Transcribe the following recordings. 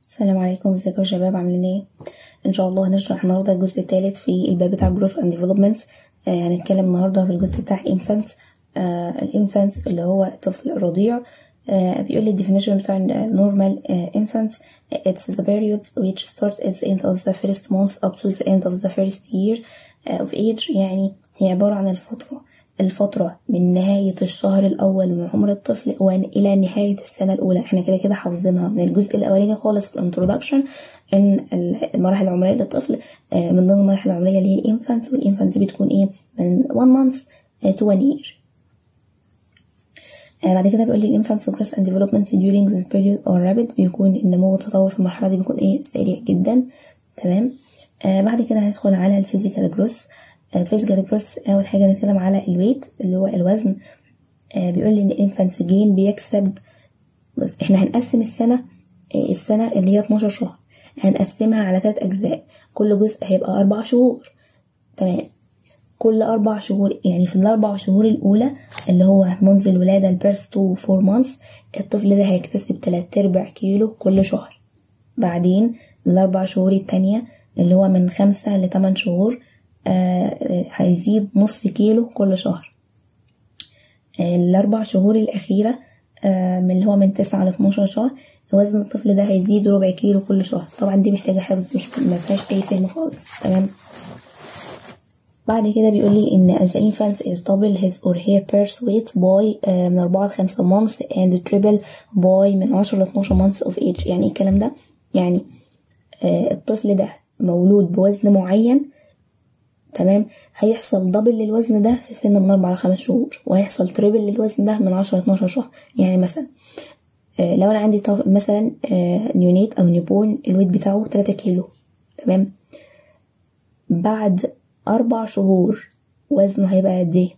السلام عليكم ازيكم يا شباب عاملين ايه ان شاء الله هنشرح النهارده الجزء الثالث في الباب بتاع جروس اند ديفلوبمنت هنتكلم النهارده في الجزء بتاع انفانت الانفانت اللي هو الطفل الرضيع آه بيقول لي definition بتاع normal uh, infants it's the period which starts at the end of the first month up to the end of the first year uh, of age يعني هي عبارة عن الفترة الفترة من نهاية الشهر الأول من عمر الطفل وإلى نهاية السنة الأولى احنا كده كده حافظينها من الجزء الأولاني خالص في الانترودكشن إن المراحل العمرية للطفل من ضمن المراحل العمرية اللي هي الإنفانت والإنفانت دي بتكون إيه من 1 month to 1 year بعد كده بيقول لي الانفانتس growth and development during this period are rapid بيكون النمو والتطور في المرحلة دي بيكون ايه سريع جدا تمام آه بعد كده هندخل على الفيزيكال جروث الفيزيكال جروث اول حاجة نتكلم على الويت اللي هو الوزن آه بيقول لي ان الانفانتس جين بيكسب بس احنا هنقسم السنة آه السنة اللي هي 12 شهر هنقسمها على ثلاث اجزاء كل جزء هيبقى اربع شهور تمام كل أربع شهور يعني في الأربع شهور الأولى اللي هو منذ الولادة البيرث تو فور مانثs الطفل ده هيكتسب تلات أرباع كيلو كل شهر بعدين الأربع شهور التانية اللي هو من خمسة لتمن شهور آه هيزيد نص كيلو كل شهر آه الأربع شهور الأخيرة آه من اللي هو من تسعة لاتناشر شهر وزن الطفل ده هيزيد ربع كيلو كل شهر طبعا دي محتاجة حفظ مش مفيهاش أي فهم خالص تمام بعد كده بيقول لي ان as the infant is double his or her birth weight by uh, من 4 ل 5 months and triple by من 10 ل 12 months of age يعني ايه الكلام ده يعني uh, الطفل ده مولود بوزن معين تمام هيحصل دبل للوزن ده في سن من 4 ل 5 شهور وهيحصل تريبل للوزن ده من 10 ل 12 شهر يعني مثلا uh, لو انا عندي طف... مثلا نيونيت او نيوبون الويت بتاعه 3 كيلو تمام بعد أربع شهور وزنه هيبقى قد ايه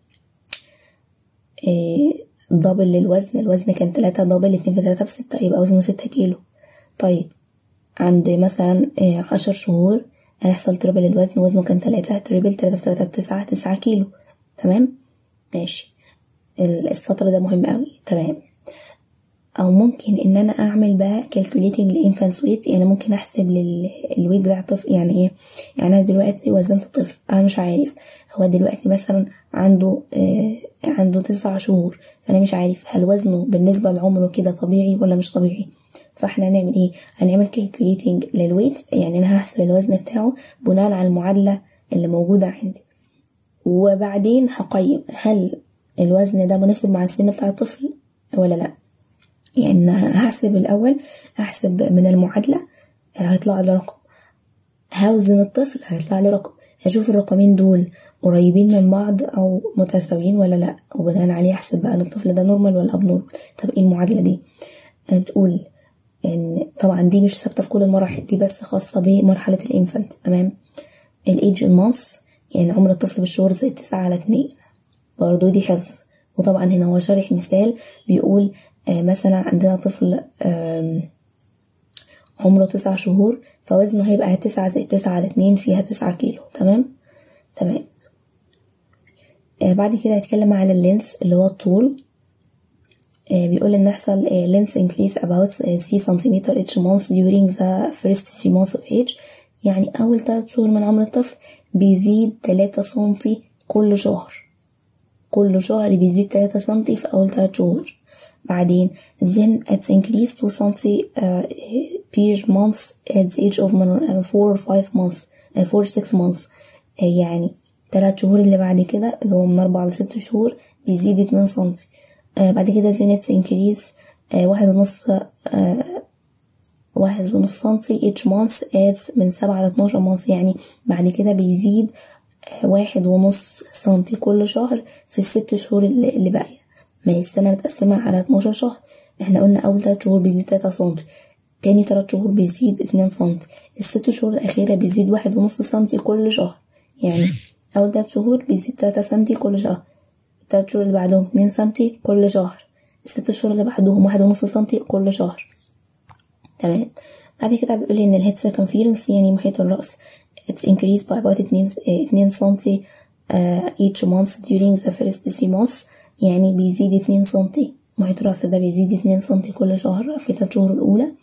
إيه دبل للوزن الوزن كان تلاتة دبل اتنين في تلاتة بستة يبقى وزنه ستة كيلو طيب عند مثلا إيه عشر شهور هيحصل تريبل الوزن وزنه كان تلاتة تريبل تلاتة في تلاتة بتسعة تسعة كيلو تمام ماشي السطر ده مهم قوي تمام او ممكن ان انا اعمل بقى calculating للانفانس ويت يعني ممكن احسب للويت بتاع الطفل يعني ايه يعني انا دلوقتي وزنت الطفل انا مش عارف هو دلوقتي مثلا عنده آه عنده تسع شهور فانا مش عارف هل وزنه بالنسبه لعمره كده طبيعي ولا مش طبيعي فاحنا هنعمل ايه هنعمل calculating للويت يعني انا هحسب الوزن بتاعه بناء على المعادله اللي موجوده عندي وبعدين هقيم هل الوزن ده مناسب مع السن بتاع الطفل ولا لا يعني هحسب الأول هحسب من المعادلة هيطلع لي رقم هوزن الطفل هيطلع لي رقم هشوف الرقمين دول قريبين من بعض أو متساويين ولا لأ وبناء عليه أحسب بقى إن الطفل ده نورمال ولا أب نورمال طب إيه المعادلة دي بتقول إن طبعا دي مش ثابتة في كل المراحل دي بس خاصة بمرحلة الإنفانت تمام الإيج المانس يعني عمر الطفل بالشهور زي تسعة على اتنين برضه دي حفظ وطبعا هنا هو شارح مثال بيقول آه مثلا عندنا طفل عمره تسع شهور فوزنه هيبقى تسعة زي تسعة على اتنين فيها تسعة كيلو تمام تمام آه بعد كده هيتكلم على اللينس اللي هو الطول آه بيقول ان يحصل لينس increase about 3 سنتيمتر each month during the first 3 months of age يعني اول 3 شهور من عمر الطفل بيزيد 3 سنتي كل شهر كل شهر بيزيد 3 سنتي في اول 3 شهور بعدين then it's increased to سنتي uh, per month at the age of 4 or 5 months 4 6 months uh, يعني تلات شهور اللي بعد كده اللي هو من أربعة لست شهور بيزيد اتنين سنتي uh, بعد كده then it's increase uh, واحد ونص uh, واحد ونص سنتي each month at من سبعة لاتناشر months يعني بعد كده بيزيد uh, واحد ونص سنتي كل شهر في الست شهور اللي, اللي باقية ما هي السنة متقسمة على 12 شهر احنا قلنا أول تلات شهور بيزيد تلاتة سنتي تاني تلات شهور بيزيد اتنين سنتي الست شهور الأخيرة بيزيد واحد ونص سنتي كل شهر يعني أول تلات شهور بيزيد تلاتة سنتي كل شهر التلات شهور اللي بعدهم اتنين سنتي كل شهر الست شهور اللي بعدهم واحد ونص سنتي كل شهر تمام بعد كده بيقول لي إن الهيد circumference يعني محيط الرأس it's increased by about اتنين اتنين سنتي uh, each month during the first three months يعني بيزيد اتنين سنتي محيط الرأس ده بيزيد اتنين سنتي كل شهر في التلات شهور الأولى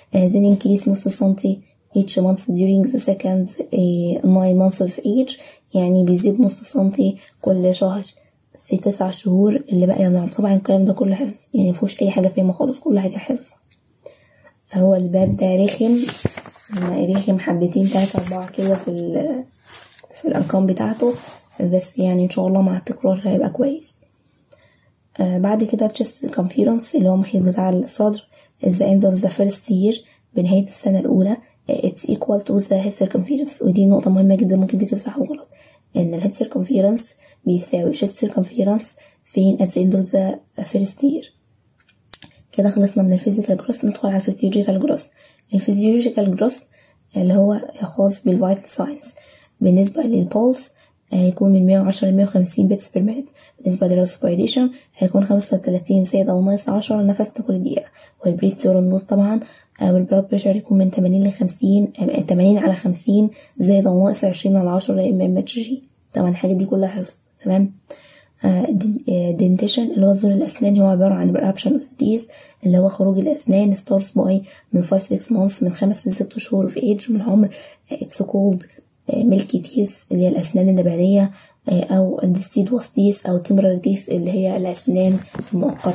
then increase نص سنتي each month during the second nine months of age يعني بيزيد نص سنتي كل شهر في تسع شهور اللي باقية من العمر طبعا الكلام ده كله حفظ يعني مفيهوش أي حاجة فاهمة خالص كل حاجة حفظ هو الباب ده رخم رخم حبتين تلاتة أربعة كده في في الأرقام بتاعته بس يعني إن شاء الله مع التكرار هيبقى كويس آه بعد كده chest circumference اللي هو محيط بتاع الصدر at the end of the first year بنهاية السنة الأولى it's equal to the head circumference ودي نقطة مهمة جدا ممكن تيجي صح وغلط إن الهيد circumference بيساوي chest circumference فين at the end of the first year كده خلصنا من الفيزيكال جروس ندخل على الفيزيولوجيكال جروس الفيزيولوجيكال جروس اللي هو خاص بالفيتال ساينس بالنسبة للبولس هيكون من 110 ل 150 بيتس بير مينت بالنسبة للريسبيريشن هيكون 35 زائد أو ناقص 10 نفس كل دقيقة والبريست والنص طبعا والبلاد بريشر يكون من 80 ل 50 80 على 50 زائد أو ناقص 20 على 10 ام ام اتش جي طبعا الحاجات دي كلها حفظ تمام دنتيشن اللي هو زور الأسنان هو عبارة عن eruption of the teeth اللي هو خروج الأسنان starts by من 5 6 months من خمس لست شهور في age من العمر it's called ميلكي تيث اللي هي الأسنان النباتية أو الديستيد وستيس أو temporary teeth اللي هي الأسنان المؤقتة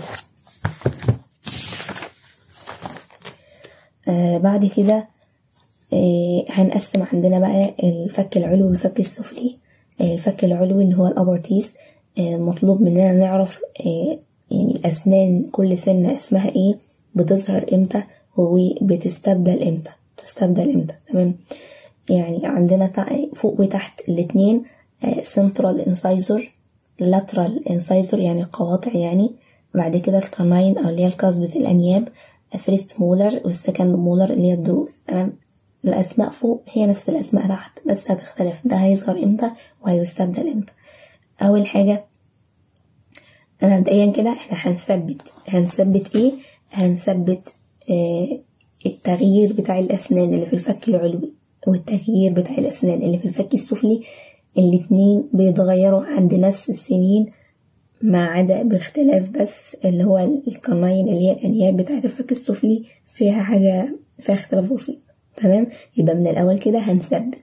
آه بعد كده آه هنقسم عندنا بقى الفك العلوي والفك السفلي آه الفك العلوي اللي هو الأبر تيث مطلوب مننا نعرف يعني الأسنان كل سنة اسمها ايه بتظهر امتى وبتستبدل امتى تستبدل امتى تمام يعني عندنا فوق وتحت الاتنين سنترال انسايزر لاترال انسايزر يعني قواطع يعني بعد كده القرنين او اللي هي القصبة الانياب فيرست مولر والسكند مولر اللي هي الدروس تمام الاسماء فوق هي نفس الاسماء تحت بس هتختلف ده هيظهر امتى وهيستبدل امتى اول حاجة مبدئيا كده احنا هنثبت هنثبت ايه هنثبت اه التغيير بتاع الاسنان اللي في الفك العلوي والتغيير بتاع الأسنان اللي في الفك السفلي الاتنين بيتغيروا عند نفس السنين ما عدا باختلاف بس اللي هو القرنين اللي هي الأنياب بتاعة الفك السفلي فيها حاجة فيها اختلاف بسيط تمام يبقى من الأول كده هنثبت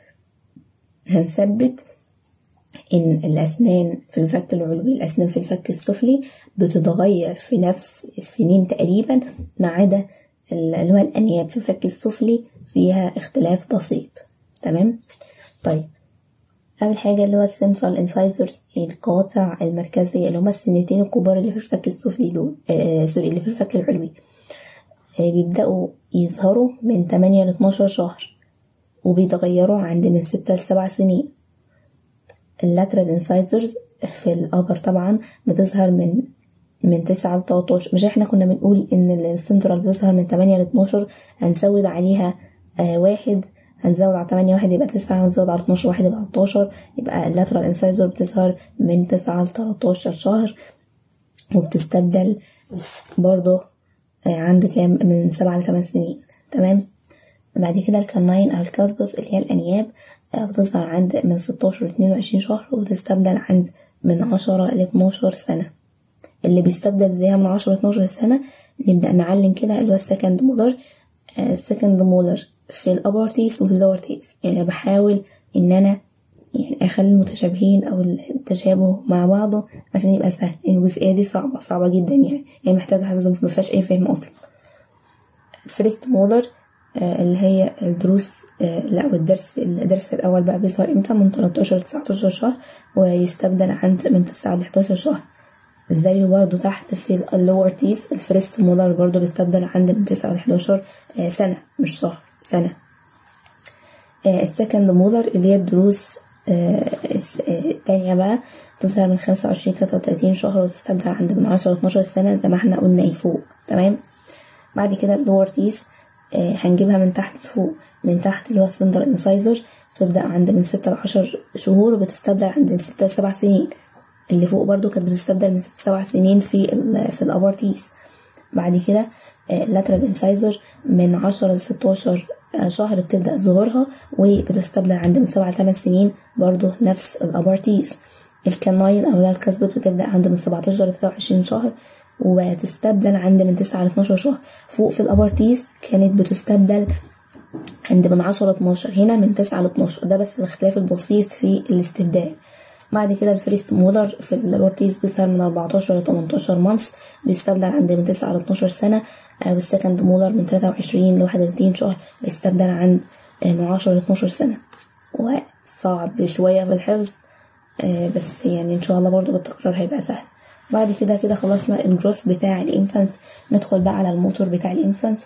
هنثبت إن الأسنان في الفك العلوي الأسنان في الفك السفلي بتتغير في نفس السنين تقريبا ما عدا اللي هو الأنياب في الفك السفلي فيها اختلاف بسيط تمام طيب أول حاجة اللي هو السنترال انسايزرز القواطع المركزية اللي هما السنتين الكبار اللي في الفك السفلي دول آه سوري اللي في الفك العلوي آه بيبدأوا يظهروا من 8 ل 12 شهر وبيتغيروا عند من 6 ل 7 سنين اللاترال انسايزرز في الأبر طبعا بتظهر من من تسعة لتلاتاشر مش احنا كنا بنقول ان السنترال بتظهر من تمانية لاتناشر هنزود عليها آه واحد هنزود على تمانية واحد يبقى تسعة هنزود على اتناشر واحد يبقى تلاتاشر يبقى اللاترال انسايزر بتظهر من تسعة لتلاتاشر شهر وبتستبدل برضه آه عند كام من سبعة لتمن سنين تمام بعد كده الكناين او الكاسبوس اللي هي الانياب آه بتظهر عند من ستاشر لاتنين وعشرين شهر وبتستبدل عند من عشرة لاتناشر سنة اللي بيستبدل زيها من عشرة لاتناشر سنة نبدأ نعلم كده اللي هو السكند مولر السكند مولر في الأبر تيس وفي اللور تيس يعني بحاول إن أنا يعني أخلي المتشابهين أو التشابه مع بعضه عشان يبقى سهل الجزئية دي صعبة صعبة جدا يعني يعني محتاجة حفظ مفيهاش أي فهم أصلا الفيرست مولر اللي هي الدروس لا والدرس الدرس الأول بقى بيظهر امتى من 13 ل 19 شهر ويستبدل عند من 9 ل 11 شهر زيه برضو تحت في اللور تيس الفريست مولر برضو بيستبدل عند من تسعة لحداشر سنة مش شهر سنة السكند مولر اللي هي الدروس التانية بقى تظهر من خمسة وعشرين تلاتة وتلاتين شهر وتستبدل عند من عشرة لاتناشر سنة زي ما احنا قلنا ايه فوق تمام بعد كده اللور تيس هنجيبها من تحت لفوق من تحت اللي هو السندر انسايزر بتبدأ عند من ستة لعشر شهور وبتستبدل عند من ستة لسبع سنين اللي فوق برضو كانت بتستبدل من ست سبع سنين في ال في الابر تيس بعد كده اللاترال انسايزر من عشرة لستاشر شهر بتبدأ ظهورها وبتستبدل عند من سبعة لثمان سنين برضو نفس الابر تيس الكناين او الكسبت بتبدأ عند من سبعتاشر لتلاتة وعشرين شهر وتستبدل عند من 9 ل 12 شهر فوق في الابر تيس كانت بتستبدل عند من 10 ل 12 هنا من 9 ل 12 ده بس الاختلاف البسيط في الاستبدال بعد كده الفريست مولر في البورتيز بيظهر من 14 ل 18 مانس بيستبدل عند من 9 ل 12 سنة والسكند مولر من 23 ل 31 شهر بيستبدل عند من 10 ل 12 سنة وصعب شوية في الحفظ بس يعني ان شاء الله برضو بالتكرار هيبقى سهل بعد كده كده خلصنا الجروس بتاع الانفانت ندخل بقى على الموتور بتاع الانفانت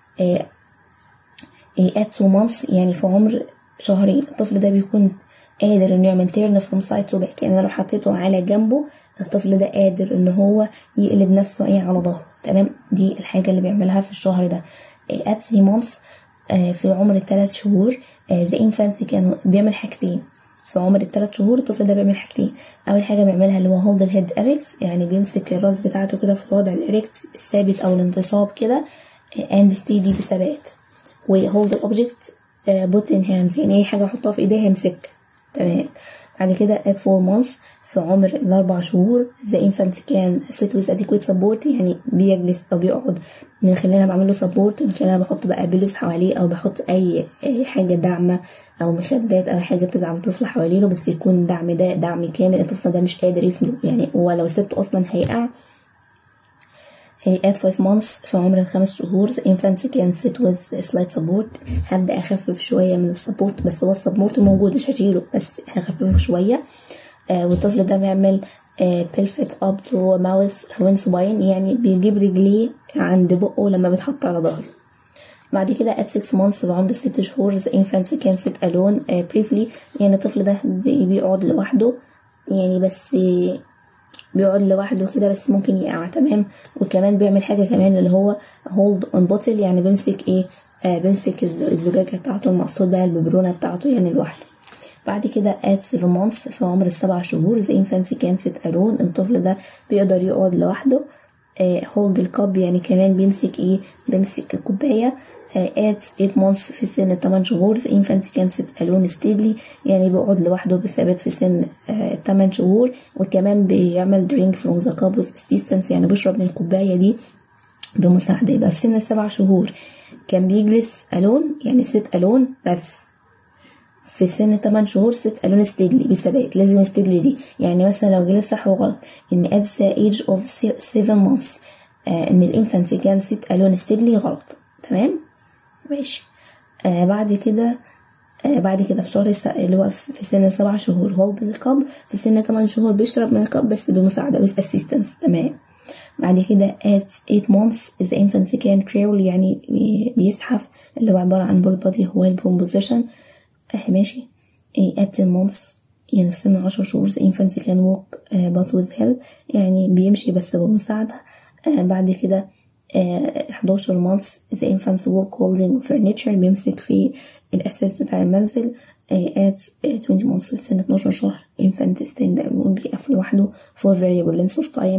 ات تو مانس يعني في عمر شهرين الطفل ده بيكون قادر انه يعمل تيرن فروم سايد تو باك يعني انا لو حطيته على جنبه الطفل ده قادر ان هو يقلب نفسه ايه على ظهره تمام دي الحاجه اللي بيعملها في الشهر ده ات 3 مانس في عمر الثلاث شهور ذا انفانت كان بيعمل حاجتين في عمر الثلاث شهور الطفل ده بيعمل حاجتين اول حاجه بيعملها اللي هو هولد الهيد اريكس يعني بيمسك الراس بتاعته كده في الوضع الاريكس الثابت او الانتصاب كده اند ستيدي بثبات وهولد الاوبجكت بوت ان هاندز يعني اي حاجه احطها في ايديه هيمسك تمام بعد كده at 4 months في عمر الأربع شهور the infant كان sit with adequate support يعني بيجلس أو بيقعد من خلالها بعمل له support من خلالها بحط بقى بلس حواليه أو بحط أي, أي حاجة داعمة أو مشدات أو حاجة بتدعم الطفل حوالينه بس يكون دعم ده دعم كامل الطفل ده مش قادر يسند يعني هو لو سبته أصلا هيقع at 5 months في عمر الخمس شهور the infant can sit with slight support هبدأ أخفف شوية من السبورت بس هو السبورت موجود مش هشيله بس هخففه شوية آه والطفل ده بيعمل آه pelvet up to mouse when spine يعني بيجيب رجليه عند بقه لما بيتحط على ظهره بعد كده at 6 months بعمر ست شهور the infant can sit alone uh, briefly يعني الطفل ده بيقعد لوحده يعني بس بيقعد لوحده كده بس ممكن يقع تمام وكمان بيعمل حاجه كمان اللي هو هولد اون بوتل يعني بيمسك ايه آه بيمسك الزجاجه بتاعته المقصود بقى الببرونه بتاعته يعني لوحده بعد كده at 7 months في عمر السبع شهور the infant can sit alone الطفل ده بيقدر يقعد لوحده هولد الكاب يعني كمان بيمسك ايه بيمسك الكوبايه at 8 months في سن 8 شهور the infant can sit alone steadily يعني بيقعد لوحده بثبات في سن 8 شهور وكمان بيعمل drink from the cup with assistance يعني بيشرب من الكوباية دي بمساعدة يبقى في سن السبع شهور كان بيجلس alone يعني sit alone بس في سن 8 شهور ست الون ستيدلي بثبات لازم ستيدلي دي يعني مثلا لو جالس صح وغلط ان at the age of 7 months آه ان الانفانت كان ست الون ستيدلي غلط تمام ماشي آه بعد كده آه بعد كده في شهر اللي هو في سن سبع شهور هولد الكاب في سن 8 شهور بيشرب من الكاب بس بمساعدة with assistance تمام بعد كده at 8 months the infant can crawl يعني بيزحف اللي هو عبارة عن بول بادي هو البرومبوزيشن اه ماشي at 10 months يعني في سن 10 شهور the infant can walk uh, but with help يعني بيمشي بس بمساعدة آه بعد كده آه 11 months the infant walk holding furniture بيمسك في الأساس بتاع المنزل آه at 20 months في سن 12 شهر infant stand alone بيقف لوحده for variable length of time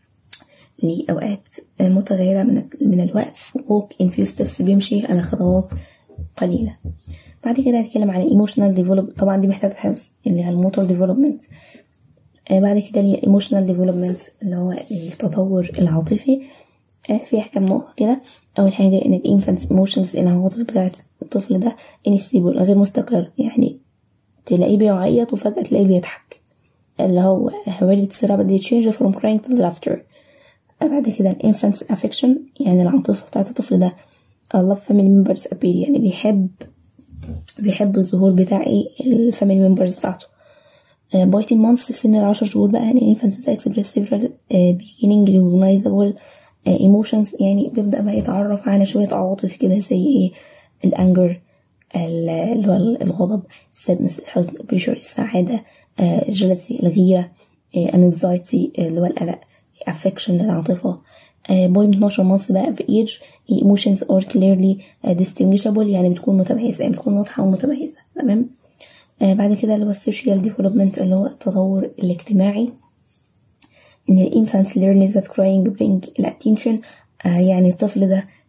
لأوقات متغيرة من, من الوقت walk in few steps بيمشي على خطوات قليلة بعد كده هنتكلم عن emotional development طبعا دي محتاجة حفظ اللي هي الموتور development آه بعد كده اللي هي emotional development اللي هو التطور العاطفي آه فيها كام نقطة كده أول حاجة إن الانفانتس emotions العواطف بتاعت الطفل ده unstable غير مستقر يعني تلاقيه بيعيط وفجأة تلاقيه بيضحك اللي هو hereditary rapidly change from crying to laughter بعد كده الانفانتس affection يعني العاطفة بتاعت الطفل ده love family members appeal يعني بيحب بيحب الظهور بتاع ايه الفاميلي ممبرز بتاعته بايتين مانثس في سن العشر شهور بقى ان الانفانت اكسبريس سيفرال بيجيننج ريكوجنايزابل ايموشنز يعني بيبدا بقى يتعرف على شويه عواطف كده زي ايه الانجر اللي هو الغضب السادنس الحزن البريشر السعاده جلسي الغيره انكزايتي اللي هو القلق افكشن العاطفه بوينت 12 مانثs بقى في ايج emotions are clearly distinguishable يعني بتكون متميزة يعني بتكون واضحة ومتميزة تمام آه بعد كده اللي هو السوشيال ديفلوبمنت اللي هو التطور الاجتماعي ان الانفانت learns that crying bring attention آه يعني الطفل ده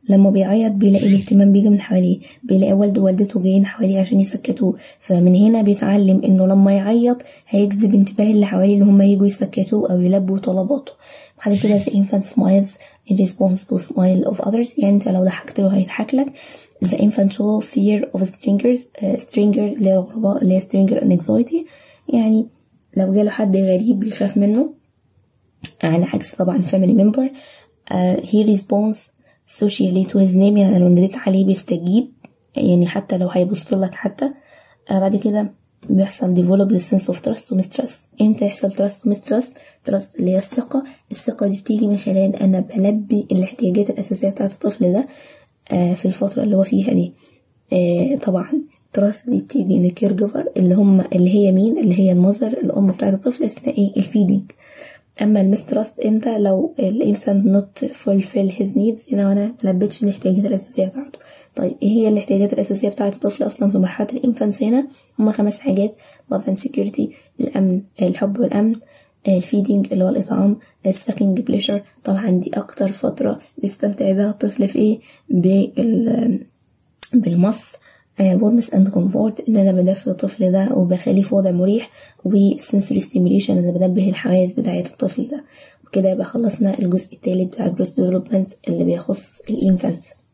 لما بيعيط بيلاقي الاهتمام بيجي من حواليه بيلاقي والده ووالدته جايين حواليه عشان يسكتوه فمن هنا بيتعلم انه لما يعيط هيجذب انتباه اللي حواليه ان هم يجوا يسكتوه او يلبوا طلباته بعد كده the infant smiles in response to smile of others يعني انت لو ضحكت له هيضحك لك the infant show fear of strangers uh, stranger اللي هي الغرباء اللي هي stranger and anxiety يعني لو جاله حد غريب بيخاف منه على عكس طبعا family member uh, he responds socially to his name يعني لو نديت عليه بيستجيب يعني حتى لو هيبص لك حتى uh, بعد كده بيحصل develop the sense of trust و mistrust امتى يحصل trust و mistrust trust اللي هي الثقة الثقة دي بتيجي من خلال أنا بلبي الاحتياجات الأساسية بتاعة الطفل ده آه في الفترة اللي هو فيها دي آه طبعا trust دي بتيجي من الكير جيفر اللي هم اللي هي مين اللي هي المذر الأم بتاعة الطفل أثناء ايه الفيدنج اما المسترست امتى لو الانفانت نوت فولفيل هيز نيدز هنا انا ملبتش الاحتياجات الاساسيه بتاعته طيب ايه هي الاحتياجات الاساسيه بتاعه الطفل اصلا في مرحله الانفانس هنا هما خمس حاجات love and security الامن الحب والامن الفيدنج اللي هو الاطعام السكنج بليشر طبعا دي اكتر فتره بيستمتع بيها الطفل في ايه بال بالمص وورمس اند كومفورت ان انا بدفي الطفل ده وبخليه في وضع مريح وسنسوري ستيميوليشن انا بنبه الحواس بتاعه الطفل ده وكده يبقى خلصنا الجزء الثالث بتاع الجروس ديفلوبمنت اللي بيخص الانفانت